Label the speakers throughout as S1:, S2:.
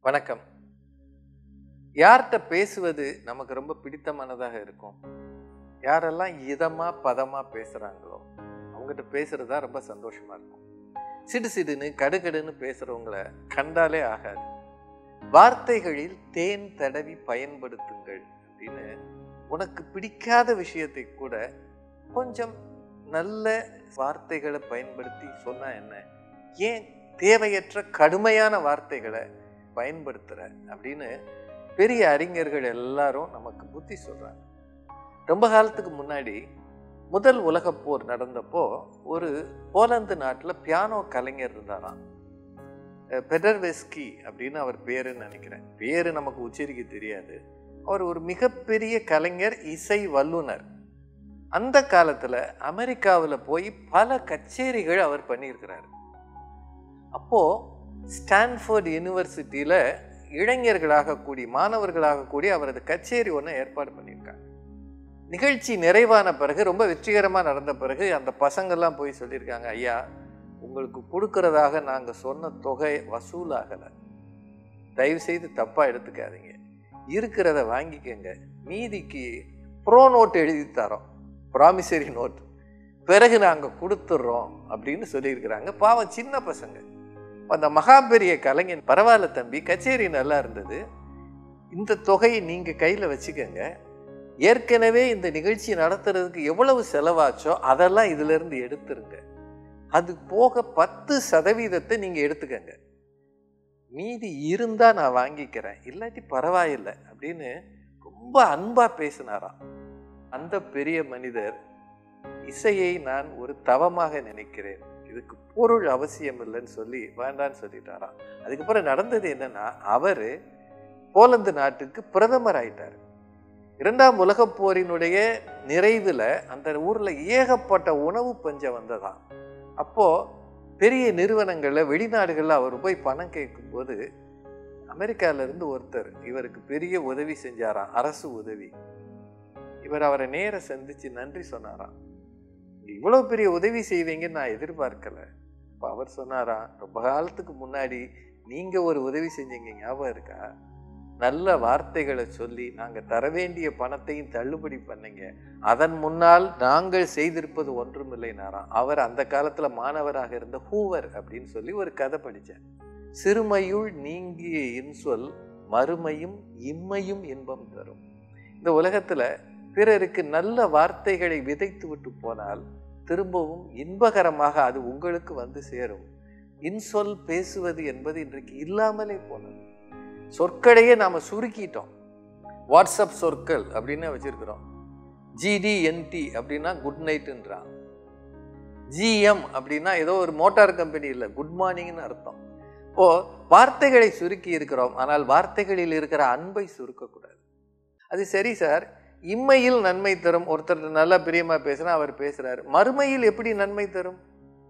S1: வணக்கம் யார்கிட்ட பேசுவது நமக்கு ரொம்ப பிடித்தமானதாக இருக்கும் யாரெல்லாம் இதமா பதமா பேசுறாங்களோ அவங்ககிட்ட பேசுறது தான் ரொம்ப சந்தோஷமா இருக்கும் சிடு சிடுன்னு கடுகடுன்னு பேசுறவங்கள கண்டாலே ஆகாது வார்த்தைகளில் தேன் தடவி பயன்படுத்துங்கள் அப்படின்னு உனக்கு பிடிக்காத விஷயத்தை கூட கொஞ்சம் நல்ல வார்த்தைகளை பயன்படுத்தி சொன்னா என்ன ஏன் தேவையற்ற கடுமையான வார்த்தைகளை பயன்படுத்துற அப்படின்னு பெரிய அறிஞர்கள் எல்லாரும் நமக்கு புத்தி சொல்றாங்க ரொம்ப காலத்துக்கு முன்னாடி முதல் உலகப் போர் நடந்தப்போ ஒரு போலந்து நாட்டில் பியானோ கலைஞர் இருந்தாராம் அஹ் பெடர்வெஸ்கி அப்படின்னு அவர் பேருன்னு நினைக்கிறேன் பேரு நமக்கு உச்சரிக்க தெரியாது அவர் ஒரு மிகப்பெரிய கலைஞர் இசை வல்லுனர் அந்த காலத்தில் அமெரிக்காவில் போய் பல கச்சேரிகள் அவர் பண்ணியிருக்கிறார் அப்போ ஸ்டான்ஃபோர்ட் யூனிவர்சிட்டியில் இளைஞர்களாக கூடி மாணவர்களாக கூடி அவரது கச்சேரி ஒன்று ஏற்பாடு பண்ணியிருக்காங்க நிகழ்ச்சி நிறைவான பிறகு ரொம்ப வெற்றிகரமாக நடந்த பிறகு அந்த பசங்கள்லாம் போய் சொல்லியிருக்காங்க ஐயா உங்களுக்கு கொடுக்கறதாக நாங்கள் சொன்ன தொகை வசூலாகலை தயவு செய்து தப்பாக எடுத்துக்காதீங்க இருக்கிறத வாங்கிக்கங்க மீதிக்கு ப்ரோ நோட் எழுதி தரோம் ப்ராமிசரி நோட் பிறகு நாங்கள் கொடுத்துட்றோம் அப்படின்னு சொல்லியிருக்கிறாங்க பாவம் சின்ன பசங்க அந்த மகாபெரிய கலைஞன் பரவாயில்ல தம்பி கச்சேரி நல்லா இருந்தது இந்த தொகையை நீங்கள் கையில் வச்சுக்கோங்க ஏற்கனவே இந்த நிகழ்ச்சி நடத்துறதுக்கு எவ்வளவு செலவாச்சோ அதெல்லாம் இதிலிருந்து எடுத்துருங்க அது போக பத்து சதவீதத்தை நீங்கள் எடுத்துக்கங்க மீதி இருந்தால் நான் வாங்கிக்கிறேன் இல்லாட்டி பரவாயில்லை அப்படின்னு ரொம்ப அன்பாக பேசினாராம் அந்த பெரிய மனிதர் இசையை நான் ஒரு தவமாக நினைக்கிறேன் இதுக்கு பொருள் அவசியம் இல்லைன்னு சொல்லி வேண்டான்னு சொல்லிட்டாராம் அதுக்கப்புறம் நடந்தது என்னன்னா அவர் போலந்து நாட்டுக்கு பிரதமர் ஆயிட்டார் இரண்டாம் உலகப் போரினுடைய நிறைவில் அந்த ஊரில் ஏகப்பட்ட உணவு பஞ்சம் வந்ததாம் அப்போது பெரிய நிறுவனங்களில் வெளிநாடுகளில் அவர் போய் பணம் கேட்கும்போது அமெரிக்காவிலேருந்து ஒருத்தர் இவருக்கு பெரிய உதவி செஞ்சாராம் அரசு உதவி இவர் அவரை நேர சந்தித்து நன்றி சொன்னாராம் இவ்வளோ பெரிய உதவி செய்வீங்கன்னு நான் எதிர்பார்க்கல இப்போ அவர் சொன்னாராம் ரொம்ப காலத்துக்கு முன்னாடி நீங்கள் ஒரு உதவி செஞ்சீங்க ஞாபகம் இருக்கா நல்ல வார்த்தைகளை சொல்லி நாங்கள் தர வேண்டிய பணத்தையும் தள்ளுபடி பண்ணீங்க அதன் முன்னால் நாங்கள் செய்திருப்பது ஒன்றுமில்லைனாராம் அவர் அந்த காலத்தில் மாணவராக இருந்த ஹூவர் அப்படின்னு சொல்லி ஒரு கதை படித்தேன் சிறுமையுள் நீங்கிய இன்சொல் மறுமையும் இம்மையும் இன்பம் தரும் இந்த உலகத்தில் பிறருக்கு நல்ல வார்த்தைகளை விதைத்து விட்டு போனால் திரும்பவும் இன்பகரமாக அது உங்களுக்கு வந்து சேரும் இன்சொல் பேசுவது என்பது இன்றைக்கு இல்லாமலே போனது சொற்களையே நாம் சுருக்கிட்டோம் வாட்ஸ்அப் சொற்கள் அப்படின்னு வச்சிருக்கிறோம் ஜிடிஎன்டி அப்படின்னா குட் நைட்டுன்றான் ஜிஎம் அப்படின்னா ஏதோ ஒரு மோட்டார் கம்பெனி இல்லை குட் மார்னிங்னு அர்த்தம் ஓ வார்த்தைகளை சுருக்கி இருக்கிறோம் ஆனால் வார்த்தைகளில் இருக்கிற அன்பை சுருக்கக்கூடாது அது சரி சார் இம்மையில் நன்மை தரும் ஒருத்தர் நல்லா பிரியமா பேசுனா அவர் பேசுறாரு மறுமையில் எப்படி நன்மை தரும்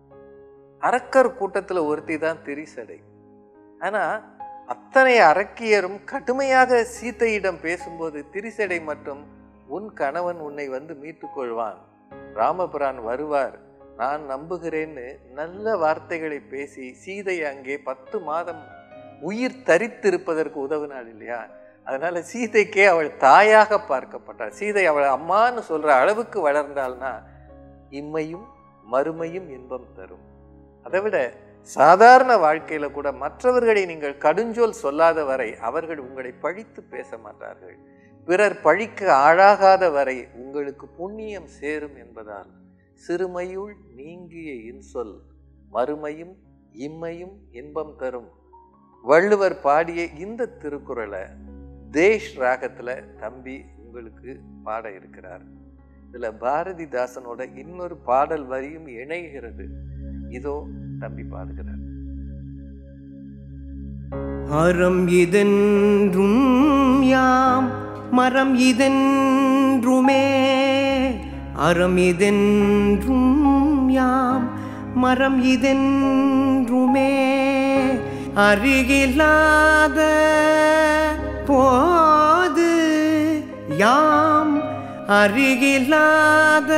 S1: அரக்கர் கூட்டத்தில் ஒருத்தி தான் திரிசடை ஆனா அத்தனை அரக்கியரும் கடுமையாக சீத்தையிடம் பேசும்போது திரிசடை மட்டும் உன் கணவன் உன்னை வந்து மீட்டுக் கொள்வான் ராமபிரான் வருவார் நான் நம்புகிறேன்னு நல்ல வார்த்தைகளை பேசி சீதை அங்கே பத்து மாதம் உயிர் தரித்திருப்பதற்கு உதவினாள் இல்லையா அதனால சீதைக்கே அவள் தாயாக பார்க்கப்பட்டாள் சீதை அவள் அம்மான்னு சொல்ற அளவுக்கு வளர்ந்தாள்னா இம்மையும் மறுமையும் இன்பம் தரும் அதை விட சாதாரண வாழ்க்கையில கூட மற்றவர்களை நீங்கள் கடுஞ்சொல் சொல்லாத வரை அவர்கள் உங்களை பழித்து பேச மாட்டார்கள் பிறர் பழிக்க ஆளாகாத வரை உங்களுக்கு புண்ணியம் சேரும் என்பதால் சிறுமையுள் நீங்கிய இன்சொல் மறுமையும் இம்மையும் இன்பம் தரும் வள்ளுவர் பாடிய இந்த திருக்குறளை தேஷ் ராகத்துல தம்பி உங்களுக்கு பாட இருக்கிறார் இதுல பாரதிதாசனோட இன்னொரு பாடல் வரியும் இணைகிறது இதோ தம்பி பாடுகிறார்
S2: அறம் இதென்றும் யாம் மரம் இதென்றுமே அறம் இதென்றும் யாம் மரம் இதென்றுமே அருகில்லாத போது யாம் அருகில்லாத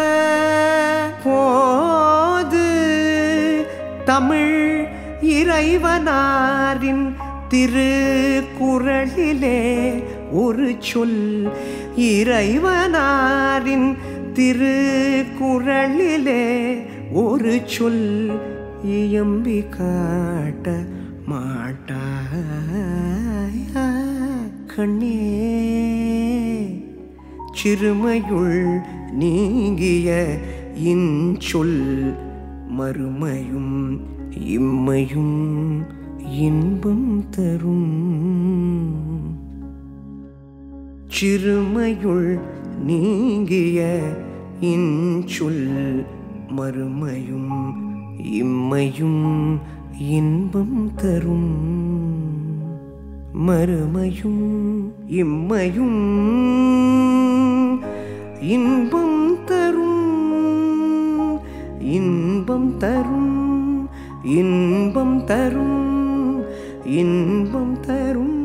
S2: போது தமிழ் இறைவனாரின் திருக்குறளிலே ஒரு சொல் இறைவனாரின் திருக்குறளிலே ஒரு சொல் இயம்பி காட்ட மாட்டாயா கண்ணே சிறுமையுள் நீங்கிய இன்சொல் மறுமையும் இம்மையும் இன்பம் தரும் சிறுமையுள் நீங்கிய இன்சொல் மறுமையும் இம்மையும் இன்பம் தரும் மறுமையும் இம்மையும் இன்பம் தரும் இன்பம் தரும் இன்பம் தரும் இன்பம் தரும்